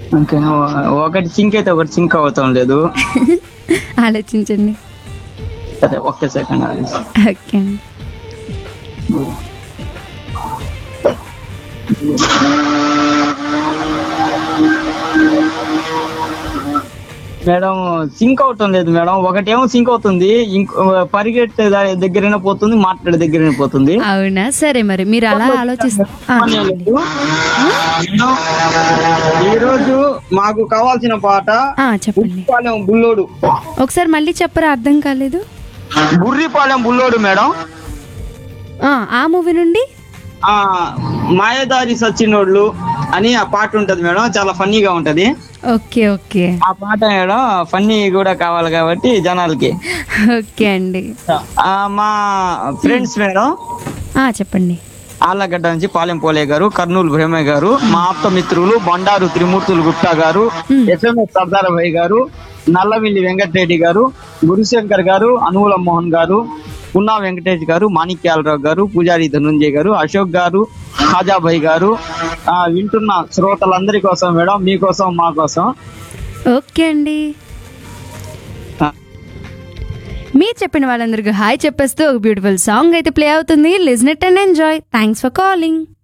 okay ఒకటి sync అయితే ఒకటి సింక్ అవుతాం లేదు ఆలోచించండి సరే ఒక్క సెకండ్ ఓకే అండి మేడం సింక్ అవటం లేదు మేడం ఒకటేమో సింక్ అవుతుంది ఇంకో పరిగెట్టే దా- దగ్గరైనా పోతుంది మాట్లాడే దగ్గరైనా పోతుంది అవునా సరే మరి మీరు అలా ఆలోచిస్తే ఆ, చెప్పండి మేడం, ఈరోజు మాకు కావాల్సిన పాట ఆ, చెప్పండి బుర్రిపాలెం బుల్లోడు ఒకసారి మళ్ళీ చెప్పరా అర్థం కాలేదు బుర్రిపాలెం బుల్లోడు మేడం ఆ, ఆ మూవీ నుండి ఆ మాయదారి సచ్చినోళ్ళు అని ఆ పాట ఉంటది మేడం చాలా ఫన్నీగా ఉంటది ఓకే ఓకే ఆ పాట మేడం ఫన్నీ కూడా కావాలి కాబట్టి జనాలకి ఓకే అండి ఆ, మా ఫ్రెండ్స్ మేడం ఆ, చెప్పండి ఆళ్ళగడ్డ నుంచి పాలెం పోలే గారు కర్నూలు భీమయ్య గారు మా ఆప్త మిత్రులు బండారు త్రిమూర్తులు గుప్తా గారు ఎస్ఎంఎస్ సర్దార్ భాయ్ గారు నల్లమిల్లి వెంకటరెడ్డి గారు గురుశంకర్ గారు అనువుల మోహన్ గారు పున్నా వెంకటేష్ గారు మాణిక్యాలరావు గారు పూజారి ధనుంజయ్ గారు అశోక్ గారు ఖాజాభాయ్ గారు ఆ, వింటున్న శ్రోతలందరి కోసం మేడం మీకోసం మా కోసం ఓకే అండి ఆ, మీరు చెప్పిన వాళ్ళందరికీ హాయ్ చెప్పేస్తూ ఒక బ్యూటిఫుల్ సాంగ్ అయితే ప్లే అవుతుంది listen and enjoy thanks for calling